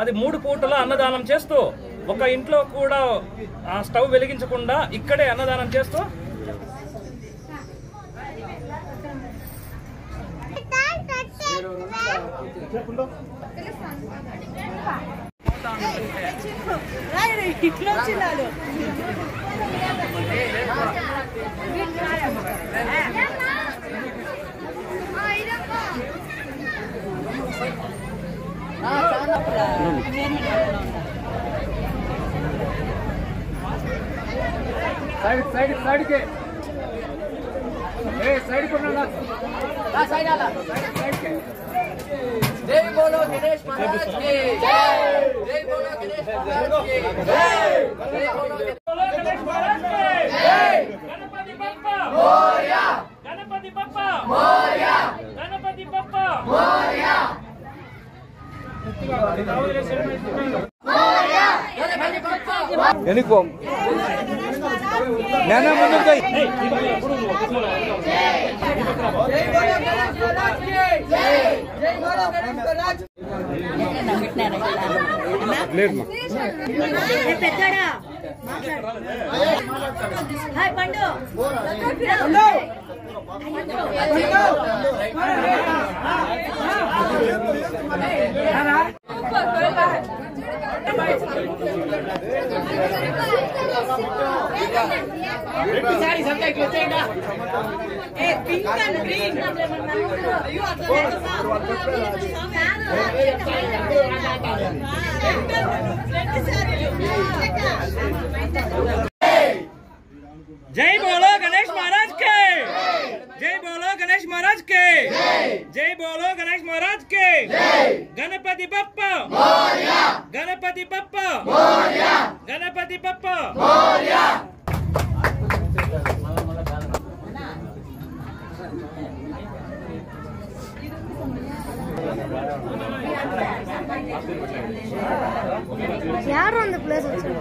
అది మూడు పూటల అన్నదానం చేస్తూ ఒక ఇంట్లో కూడా ఆ స్టవ్ వెలిగించకుండా ఇక్కడే అన్నదానం చేస్తూ ఇట్లా వచ్చినాడు సైడ్ సైడ్ సైడ్ కే ఏ సైడ్ కొన్నా సైడ్ అలా సైడ్ కే जय बोलो गणेश महाराज की जय बोलो गणेश महाराज की जय बोलो గణపతి బప్ప మోర్యా గణపతి బప్ప మోర్యా గణపతి బప్ప మోర్యా ఎనుకో నానా ముందుకు లేదు పెద్దడా హాయ్ పండు ఏ పింక్ అండ్ గ్రీన్ అయ్యో అట్లా जय बोलो गणेश महाराज के जय बोलो गणेश महाराज के जय बोलो गणेश महाराज के गणपति बप्पा गणपति बप्पा गणपति बप्पा ಯಾರು ಒಂದು ಪ್ಲೇಸ್ వచ్చారు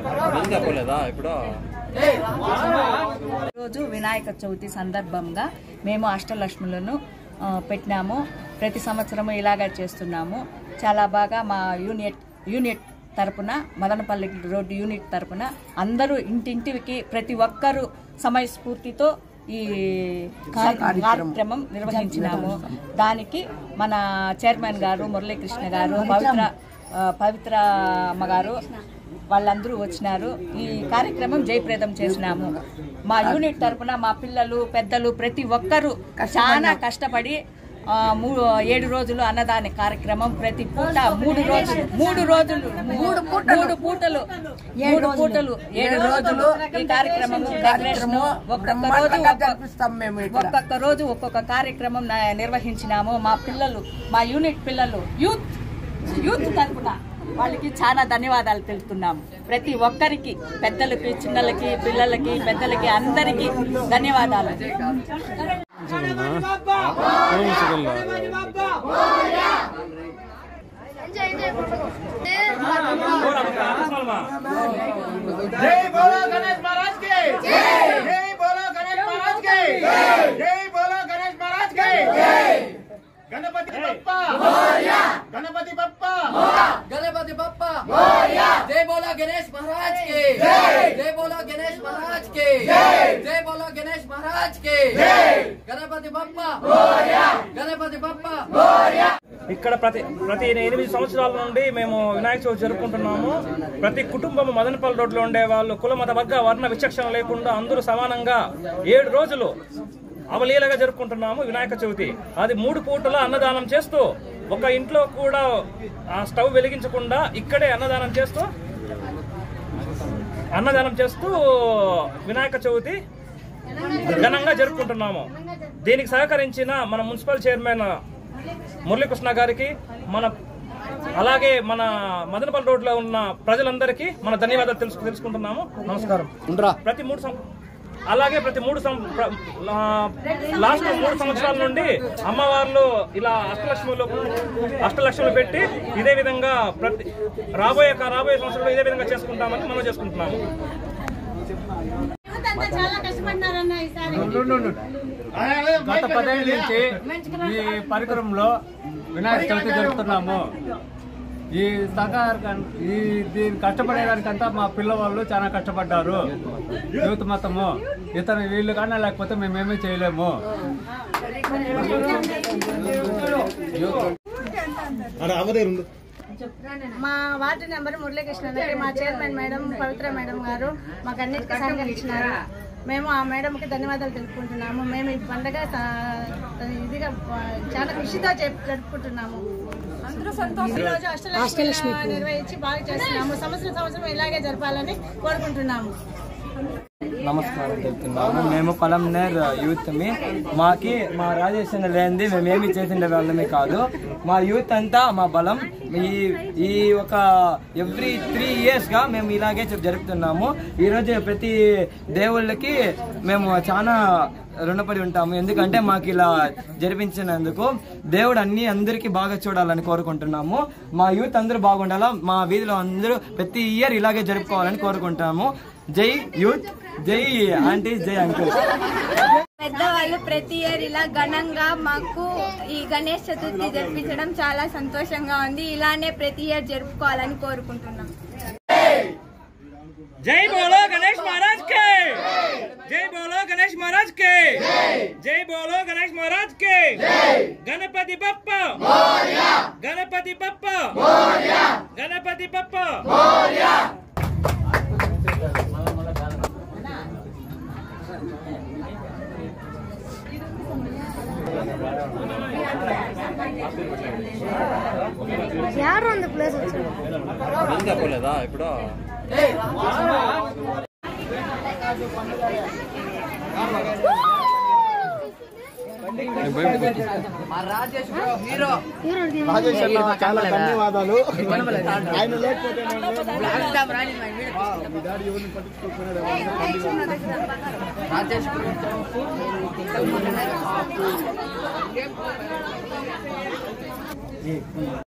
రోజు వినాయక చవితి సందర్భంగా మేము అష్టలక్ష్ములను ఆ, పెట్టినాము ప్రతి సంవత్సరము ఇలాగే చేస్తున్నాము చాలా బాగా మా యూనిట్ యూనిట్ తరపున మదనపల్లి రోడ్డు యూనిట్ తరపున అందరూ ఇంటింటికి ప్రతి ఒక్కరూ సమయస్ఫూర్తితో ఈ కార్యక్రమం నిర్వహించినాము దానికి మన చైర్మన్ గారు మురళీకృష్ణ గారు పవిత్ర ఆ, పవిత్ర అమ్మ గారు వాళ్ళందరూ వచ్చినారు ఈ కార్యక్రమం జయప్రదం చేసినాము మా యూనిట్ తరపున మా పిల్లలు పెద్దలు ప్రతి ఒక్కరూ చాలా కష్టపడి ఆ, మూ- ఏడు రోజులు అన్నదాన కార్యక్రమం ప్రతి పూట మూడు రోజులు మూడు రోజులు మూడు మూడు పూటలు మూడు పూటలు ఏడు రోజులు ఈ కార్యక్రమం కార్యక్రమం ఒక్కొక్క రోజు ఒక్కొక్క- ఒక్కొక్క రోజు ఒక్కొక్క కార్యక్రమం న- నిర్వహించినాము మా పిల్లలు మా యూనిట్ పిల్లలు యూత్ యూత్ తరపున వాళ్ళకి చాలా ధన్యవాదాలు తెలుపుతున్నాము ప్రతి ఒక్కరికి పెద్దలకి చిన్నలకి పిల్లలకి పెద్దలకి అందరికీ ధన్యవాదాలు ఎంజాయ్ ఎంజాయ్ జై బోలో గణేష్ మహారాజ్ కి జై బోలో గణేష్ మహారాజ్ కి జై బోలో గణేష్ మహారాజ్ కి గణపతి బప్ప గణపతి బప్ప गणपति बप्पा जय बोलो गणेश महाराज की जय बोलो गणेश महाराज की जय बोलो गणेश महाराज की गणपति बप्पा गणपति बप्पा ఇక్కడ ప్రతి ప్రతి ఎనిమిది సంవత్సరాల నుండి మేము వినాయక చవితి జరుపుకుంటున్నాము ప్రతి కుటుంబం మదనపల్లి రోడ్లో ఉండే వాళ్ళు కుల మత వర్గ వర్ణ విచక్షణ లేకుండా అందరూ సమానంగా ఏడు రోజులు అవలీలగా జరుపుకుంటున్నాము వినాయక చవితి అది మూడు పూటల అన్నదానం చేస్తూ ఒక ఇంట్లో కూడా ఆ స్టవ్ వెలిగించకుండా ఇక్కడే అన్నదానం చేస్తూ అన్నదానం చేస్తూ వినాయక చవితి ఘనంగా జరుపుకుంటున్నాము దీనికి సహకరించిన మన మున్సిపల్ చైర్మన్ మురళీకృష్ణ గారికి మన అలాగే మన మదనపల్లి రోడ్ లో ఉన్న ప్రజలందరికీ మన ధన్యవాదాలు తెలుసు తెలుసుకుంటున్నాము నమస్కారం ప్రతి మూడు సం- అలాగే ప్రతి మూడు సం- ప్ర- ఆ, లాస్ట్ మూడు సంవత్సరాల నుండి అమ్మవార్లు ఇలా అష్టలక్ష్ములు అష్టలక్ష్ములు పెట్టి ఇదే విధంగా ప్రతి రాబోయే రాబోయే సంవత్సరంలో ఇదే విధంగా చేసుకుంటామని మనం చేసుకుంటున్నాము చాలా కష్టపడినారన్న ఈసారి గత పదేళ్ళ నుంచి ఈ పరికరంలో వినాయక చవితి జరుపుతున్నాము ఈ సహకార ఈ దీని కష్టపడేదానికంతా మా పిల్లవాళ్ళు చాలా కష్టపడ్డారు యూత్ మొత్తము ఇతను వీళ్ళు కానీ లేకపోతే మేమేమీ చేయలేము మా వార్డు నెంబర్ మురళీకృష్ణ గారి మా చైర్మన్ మేడం పవిత్ర మేడం గారు మాకు అన్నిటికీ సహకరించినారు మేము ఆ మేడంకి ధన్యవాదాలు తెలుపుకుంటున్నాము మేము ఈ పండగ సా- ఇదిగా ఆ, చాలా ఖుషితో జరుపు- జరుపుకుంటున్నాము ఈ రోజు అష్టలక్ష్మి నిర్వహించి బాగా చేస్తున్నాము సంవత్సరం సంవత్సరం ఇలాగే జరపాలని కోరుకుంటున్నాము నమస్కారం చెప్తున్నాము మేము పలంనేర్ యూత్ మీ మాకి మా రాజేషన్ లేనిది మేమేమి చేసిండే వాళ్ళమే కాదు మా యూత్ అంతా మా బలం ఈ ఈ ఒక ఎవ్రీ త్రీ ఇయర్స్ గా మేము ఇలాగే జ- జరుపుతున్నాము ఈ రోజు ప్రతి దేవుళ్ళకి మేము చాలా రుణపడి ఉంటాము ఎందుకంటే మాకు ఇలా జరిపించినందుకు దేవుడు అన్ని అందరికీ బాగా చూడాలని కోరుకుంటున్నాము మా యూత్ అందరూ బాగుండాలా మా వీధిలో అందరూ ప్రతి ఇయర్ ఇలాగే జరుపుకోవాలని కోరుకుంటాము జై యూత్ జై ఆంటీ జై అంకుల్ పెద్దవాళ్ళు ప్రతి ఇయర్ ఇలా ఘనంగా మాకు ఈ గణేష్ చతుర్థి జరిపించడం చాలా సంతోషంగా ఉంది ఇలానే ప్రతి ఇయర్ జరుపుకోవాలని కోరుకుంటున్నాం జై బోలో గణేష్ మహారాజ్ కే జై బోలో గణేష్ మహారాజ్ కే జై బోలో గణేష్ మహారాజ్ కే గణపతి బప్ప గణపతి బప్ప గణపతి బప్ప యారు ఉంది ప్లేస్ వచ్చాడు మా రాజేష్ బ్రో హీరో రాజేష్ అన్న చాలా ధన్యవాదాలు ఆయన లేకపోతే రాజేష్ బ్రో